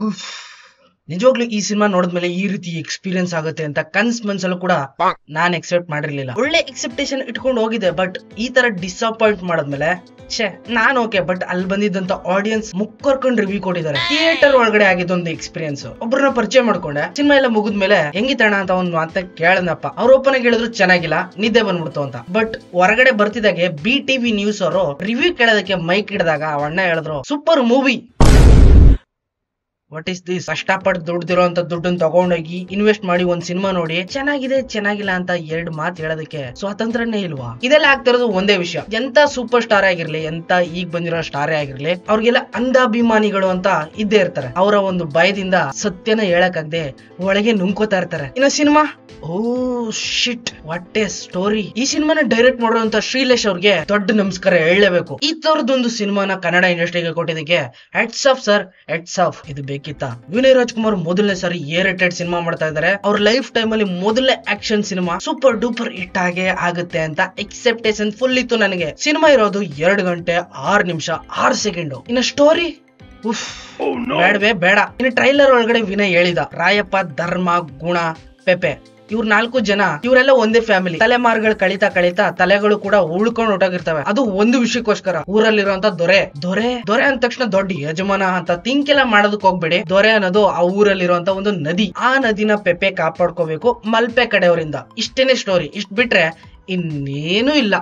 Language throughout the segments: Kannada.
ಉಫ್. ನಿಜವಾಗ್ಲೂ ಈ ಸಿನಿಮಾ ನೋಡಿದ್ಮೇಲೆ ಈ ರೀತಿ ಎಕ್ಸ್ಪೀರಿಯನ್ಸ್ ಆಗುತ್ತೆ ಅಂತ ಕನ್ಸ್ ಮನ್ಸಲ್ಲೂ ಕೂಡ ನಾನ್ ಎಕ್ಸೆಪ್ಟ್ ಮಾಡಿರ್ಲಿಲ್ಲ ಒಳ್ಳೆ ಎಕ್ಸೆಪ್ಟೇಷನ್ ಇಟ್ಕೊಂಡು ಹೋಗಿದೆ ಬಟ್ ಈ ತರ ಡಿಸಪಾಯಿಂಟ್ ಮಾಡದ್ಮೇಲೆ ಛೇ ನಾನ್ ಓಕೆ ಬಟ್ ಅಲ್ಲಿ ಬಂದಿದ್ದಂತ ಆಡಿಯನ್ಸ್ ಮುಕ್ಕರ್ಕೊಂಡು ರಿವ್ಯೂ ಕೊಟ್ಟಿದ್ದಾರೆ ಥಿಯೇಟರ್ ಒಳಗಡೆ ಆಗಿದ್ದೊಂದು ಎಕ್ಸ್ಪೀರಿಯನ್ಸ್ ಒಬ್ಬರನ್ನ ಪರಿಚಯ ಮಾಡ್ಕೊಂಡೆ ಸಿನಿಮಾ ಎಲ್ಲ ಮುಗಿದ್ಮೇಲೆ ಹೆಂಗಿತಣ ಅಂತ ಒಂದು ಮಾತ ಕೇಳನಪ್ಪ ಅವ್ರ ಓಪನ್ ಆಗಿ ಹೇಳಿದ್ರು ಚೆನ್ನಾಗಿಲ್ಲ ನಿದ್ದೆ ಬಂದ್ಬಿಡ್ತು ಅಂತ ಬಟ್ ಹೊರಗಡೆ ಬರ್ತಿದ್ದಾಗೆ ಬಿ ಟಿವಿ ನ್ಯೂಸ್ ಅವರು ರಿವ್ಯೂ ಕೇಳೋದಕ್ಕೆ ಮೈಕ್ ಹಿಡಿದಾಗ ಆ ಅಣ್ಣ ಹೇಳಿದ್ರು super movie what is this ಕಷ್ಟಪಟ್ಟು ದುಡ್ದಿರೋ ಅಂತ ದುಡ್ಡನ್ನ ತಗೊಂಡೋಗಿ ಇನ್ವೆಸ್ಟ್ ಮಾಡಿ ಒಂದ್ ಸಿನಿಮಾ ನೋಡಿ ಚೆನ್ನಾಗಿದೆ ಚೆನ್ನಾಗಿಲ್ಲ ಅಂತ ಎರಡ್ ಮಾತು ಹೇಳೋದಕ್ಕೆ ಸ್ವಾತಂತ್ರ್ಯನೇ ಇಲ್ವಾ ಇದೆಲ್ಲ ಆಗ್ತಿರೋದು ಒಂದೇ ವಿಷಯ ಎಂತ ಸೂಪರ್ ಸ್ಟಾರ್ ಆಗಿರ್ಲಿ ಎಂತ ಈಗ ಬಂದಿರೋ ಸ್ಟಾರೇ ಆಗಿರ್ಲಿ ಅವ್ರಿಗೆಲ್ಲ ಅಂಧಾಭಿಮಾನಿಗಳು ಅಂತ ಇದ್ದೇ ಇರ್ತಾರೆ ಅವರ ಒಂದು ಭಯದಿಂದ ಸತ್ಯನ ಹೇಳಕ್ಕಾಗದೆ ಒಳಗೆ ನುಂಗ್ಕೋತಾ ಇರ್ತಾರೆ ಇನ್ನ cinema oh shit what a story ಈ ಸಿನಿಮಾನ ಡೈರೆಕ್ಟ್ ಮಾಡಿರುವಂತ ಶ್ರೀಲೇಶ್ ಅವ್ರಿಗೆ ದೊಡ್ಡ ನಮಸ್ಕಾರ ಹೇಳಲೇಬೇಕು ಈ ತರದೊಂದು ಸಿನಿಮಾನ ಕನ್ನಡ ಇಂಡಸ್ಟ್ರಿಗೆ ಕೊಟ್ಟಿದ್ದಕ್ಕೆ hats off sir hats off ಇದು ಬೇಕಿತ್ತ ವಿನಯ್ ರಾಜ್ಕುಮಾರ್ ಮೊದಲನೇ ಸಾರಿ ಎ ರೇಟೆಡ್ ಸಿನಿಮಾ ಮಾಡ್ತಾ ಇದ್ದಾರೆ ಅವ್ರ ಲೈಫ್ ಟೈಮ್ ಅಲ್ಲಿ ಮೊದಲನೇ action cinema super duper hit ಆಗೇ ಆಗುತ್ತೆ ಅಂತ ಎಕ್ಸೆಪ್ಟೇಷನ್ ಫುಲ್ ಇತ್ತು ನನಗೆ ಸಿನಿಮಾ ಇರೋದು ಎರಡು ಗಂಟೆ ಆರು ನಿಮಿಷ ಆರು ಸೆಕೆಂಡ್ ಇನ್ನ ಸ್ಟೋರಿ ಉಫ್ ಬೇಡವೇ ಬೇಡ ಇನ್ನು ಟ್ರೈಲರ್ ಒಳಗಡೆ ವಿನಯ್ ಹೇಳಿದ ರಾಯಪ್ಪ ಧರ್ಮ ಗುಣ ಪೆಪೆ ಇವ್ರ ನಾಲ್ಕು ಜನ ಇವರೆಲ್ಲ ಒಂದೇ ಫ್ಯಾಮಿಲಿ ತಲೆಮಾರುಗಳು ಕಳಿತಾ ಕಳಿತಾ ತಲೆಗಳು ಕೂಡ ಉಳ್ಕೊಂಡು ಹೊಟ್ಟೋಗಿರ್ತವೆ ಅದು ಒಂದು ವಿಷಯಕ್ಕೋಸ್ಕರ ಊರಲ್ಲಿರುವಂತ ದೊರೆ ದೊರೆ ದೊರೆ ಅಂದ ತಕ್ಷಣ ದೊಡ್ಡ ಯಜಮಾನ ಅಂತ ಥಿಂಕ್ ಎಲ್ಲ ಮಾಡೋದಕ್ ಹೋಗ್ಬೇಡಿ ದೊರೆ ಅನ್ನೋದು ಆ ಊರಲ್ಲಿರುವಂತ ಒಂದು ನದಿ ಆ ನದಿನ ಪೆಪೆ ಕಾಪಾಡ್ಕೋಬೇಕು ಮಲ್ಪೆ ಕಡೆಯವರಿಂದ ಇಷ್ಟೇನೆ ಸ್ಟೋರಿ ಇಷ್ಟ ಬಿಟ್ರೆ ಇನ್ನೇನು ಇಲ್ಲ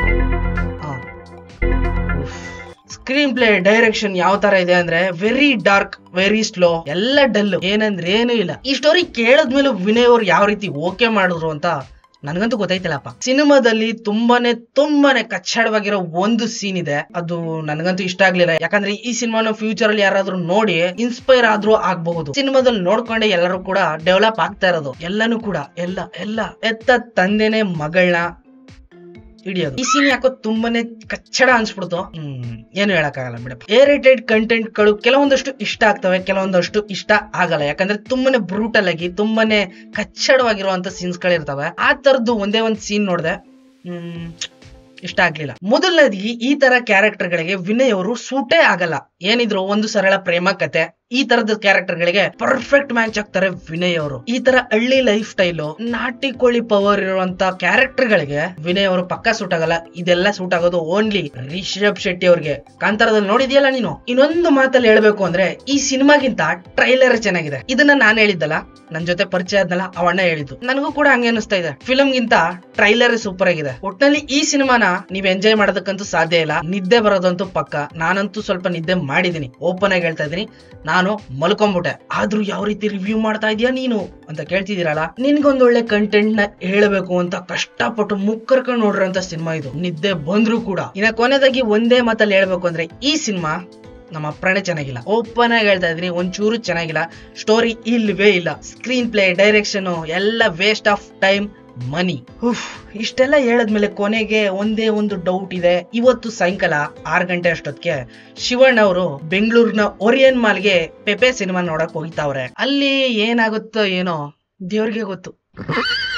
ಸ್ಕ್ರೀನ್ ಪ್ಲೇ ಡೈರೆಕ್ಷನ್ ಯಾವ ತರ ಇದೆ ಅಂದ್ರೆ ವೆರಿ ಡಾರ್ಕ್ ವೆರಿ ಸ್ಲೋ ಎಲ್ಲ ಡಲ್ ಏನಂದ್ರೆ ಏನು ಇಲ್ಲ ಈ ಸ್ಟೋರಿ ಕೇಳದ್ಮೇಲೆ ವಿನಯ್ ಅವ್ರು ಯಾವ ರೀತಿ ಓಕೆ ಮಾಡಿದ್ರು ಅಂತ ನನ್ಗಂತೂ ಗೊತ್ತಾಯ್ತಿಲ್ಲಪ್ಪ ಸಿನಿಮಾದಲ್ಲಿ ತುಂಬಾನೇ ತುಂಬಾನೇ ಕಚ್ಚಡವಾಗಿರೋ ಒಂದು ಸೀನ್ ಇದೆ ಅದು ನನ್ಗಂತೂ ಇಷ್ಟ ಆಗ್ಲಿಲ್ಲ ಯಾಕಂದ್ರೆ ಈ ಸಿನಿಮಾನ ಫ್ಯೂಚರ್ ಅಲ್ಲಿ ಯಾರಾದ್ರೂ ನೋಡಿ ಇನ್ಸ್ಪೈರ್ ಆದ್ರೂ ಆಗ್ಬಹುದು ಸಿನಿಮಾದಲ್ಲಿ ನೋಡ್ಕೊಂಡೆ ಎಲ್ಲರೂ ಕೂಡ ಡೆವಲಪ್ ಆಗ್ತಾ ಇರೋದು ಎಲ್ಲಾನು ಕೂಡ ಎಲ್ಲ ಎಲ್ಲ ಎತ್ತ ತಂದೆನೆ ಮಗಳನ್ನ ಹಿಡಿಯೋದು ಈ ಸೀನ್ ಯಾಕೋ ತುಂಬಾನೇ ಕಚ್ಚಡ ಅನ್ಸ್ಬಿಡ್ತು ಹ್ಮ್ ಏನು ಹೇಳಕ್ಕಾಗಲ್ಲ ಬಿಡಪ್ಪ ಎ ರೇಟೆಡ್ ಕಂಟೆಂಟ್ ಗಳು ಕೆಲವೊಂದಷ್ಟು ಇಷ್ಟ ಆಗ್ತವೆ ಕೆಲವೊಂದಷ್ಟು ಇಷ್ಟ ಆಗಲ್ಲ ಯಾಕಂದ್ರೆ ತುಂಬಾನೇ ಬ್ರೂಟಲ್ ಆಗಿ ತುಂಬಾನೇ ಕಚ್ಚಡವಾಗಿರುವಂತ ಸೀನ್ಸ್ ಗಳಿರ್ತವೆ ಆ ತರದ್ದು ಒಂದೇ ಒಂದ್ ಸೀನ್ ನೋಡ್ದೆ ಹ್ಮ್ ಇಷ್ಟ ಆಗ್ಲಿಲ್ಲ ಮೊದಲನೇದಾಗಿ ಈ ತರ ಕ್ಯಾರೆಕ್ಟರ್ ಗಳಿಗೆ ವಿನಯ್ ಅವರು ಸೂಟೇ ಆಗಲ್ಲ ಏನಿದ್ರು ಒಂದು ಸರಳ ಪ್ರೇಮ ಕತೆ ಈ ತರದ ಕ್ಯಾರೆಕ್ಟರ್ ಗಳಿಗೆ ಪರ್ಫೆಕ್ಟ್ ಮ್ಯಾಚ್ ಆಗ್ತಾರೆ ವಿನಯ್ ಅವರು ಈ ತರ ಹಳ್ಳಿ ಲೈಫ್ ಸ್ಟೈಲು ನಾಟಿ ಕೋಳಿ ಪವರ್ ಇರುವಂತ ಕ್ಯಾರೆಕ್ಟರ್ ಗಳಿಗೆ ವಿನಯ್ ಅವರು ಪಕ್ಕ ಸೂಟ್ ಆಗಲ್ಲ ಇದೆಲ್ಲ ಸೂಟ್ ಆಗೋದು ಓನ್ಲಿ ರಿಷಬ್ ಶೆಟ್ಟಿ ಅವ್ರಿಗೆ ಕಾಂತಾರದಲ್ಲಿ ನೋಡಿದ್ಯಲ್ಲ ನೀನು ಇನ್ನೊಂದು ಮಾತಲ್ಲಿ ಹೇಳ್ಬೇಕು ಅಂದ್ರೆ ಈ ಸಿನಿಮಾಗಿಂತ ಟ್ರೈಲರ್ ಚೆನ್ನಾಗಿದೆ ಇದನ್ನ ನಾನ್ ಹೇಳಿದ್ದಲ್ಲ ನನ್ ಜೊತೆ ಪರಿಚಯ ಆದ್ನಲ್ಲ ಅವಣ್ಣ ಹೇಳಿದ್ದು ನನಗೂ ಕೂಡ ಹಂಗೆ ಅನಿಸ್ತಾ ಇದೆ ಫಿಲ್ಮ್ ಗಿಂತ ಟ್ರೈಲರ್ ಸೂಪರ್ ಆಗಿದೆ ಒಟ್ನಲ್ಲಿ ಈ ಸಿನಿಮಾನ ನೀವ್ ಎಂಜಾಯ್ ಮಾಡೋದಕ್ಕಂತೂ ಸಾಧ್ಯ ಇಲ್ಲ ನಿದ್ದೆ ಬರೋದಂತೂ ಪಕ್ಕ ನಾನಂತೂ ಸ್ವಲ್ಪ ನಿದ್ದೆ ಮಾಡಿದೀನಿ ಓಪನ್ ಆಗಿ ಹೇಳ್ತಾ ಇದೀನಿ ನಾನು ಮಲ್ಕೊಂಡ್ಬಿಟ್ಟೆ ಆದ್ರೂ ಯಾವ ರೀತಿ ರಿವ್ಯೂ ಮಾಡ್ತಾ ಇದೀಯಾ ನೀನು ಅಂತ ಕೇಳ್ತಿದ್ದೀರಲ್ಲ ನಿನ್ಗೊಂದ್ ಒಳ್ಳೆ ಕಂಟೆಂಟ್ ನ ಹೇಳ್ಬೇಕು ಅಂತ ಕಷ್ಟಪಟ್ಟು ಮುಕ್ಕರ್ಕೊಂಡು ನೋಡಿರೋಂತ ಸಿನಿಮಾ ಇದು ನಿದ್ದೆ ಬಂದ್ರು ಕೂಡ ಇನ್ನ ಕೊನೆದಾಗಿ ಒಂದೇ ಮಾತಲ್ಲಿ ಹೇಳ್ಬೇಕು ಅಂದ್ರೆ ಈ ಸಿನಿಮಾ ನಮ್ಮ ಅಪ್ರಾಣೆ ಚೆನ್ನಾಗಿಲ್ಲ ಓಪನ್ ಆಗಿ ಹೇಳ್ತಾ ಇದೀನಿ ಒಂಚೂರು ಚೆನ್ನಾಗಿಲ್ಲ ಸ್ಟೋರಿ ಇಲ್ವೇ ಇಲ್ಲ ಸ್ಕ್ರೀನ್ ಪ್ಲೇ ಡೈರೆಕ್ಷನ್ ಎಲ್ಲ ವೇಸ್ಟ್ ಆಫ್ ಟೈಮ್ ಮನಿ ಉಫ್ ಇಷ್ಟೆಲ್ಲ ಹೇಳದ್ಮೇಲೆ ಕೊನೆಗೆ ಒಂದೇ ಒಂದು ಡೌಟ್ ಇದೆ ಇವತ್ತು ಸಾಯಂಕಾಲ ಆರ್ ಗಂಟೆ ಅಷ್ಟೊತ್ತಿಗೆ ಶಿವಣ್ಣ ಅವರು ಬೆಂಗಳೂರಿನ ಒರಿಯನ್ ಮಾಲ್ಗೆ ಪೆಪೆ ಸಿನಿಮಾ ನೋಡಕ್ ಹೋಗ್ತಾವ್ರೆ ಅಲ್ಲಿ ಏನಾಗುತ್ತೋ ಏನೋ ದೇವ್ರಿಗೆ ಗೊತ್ತು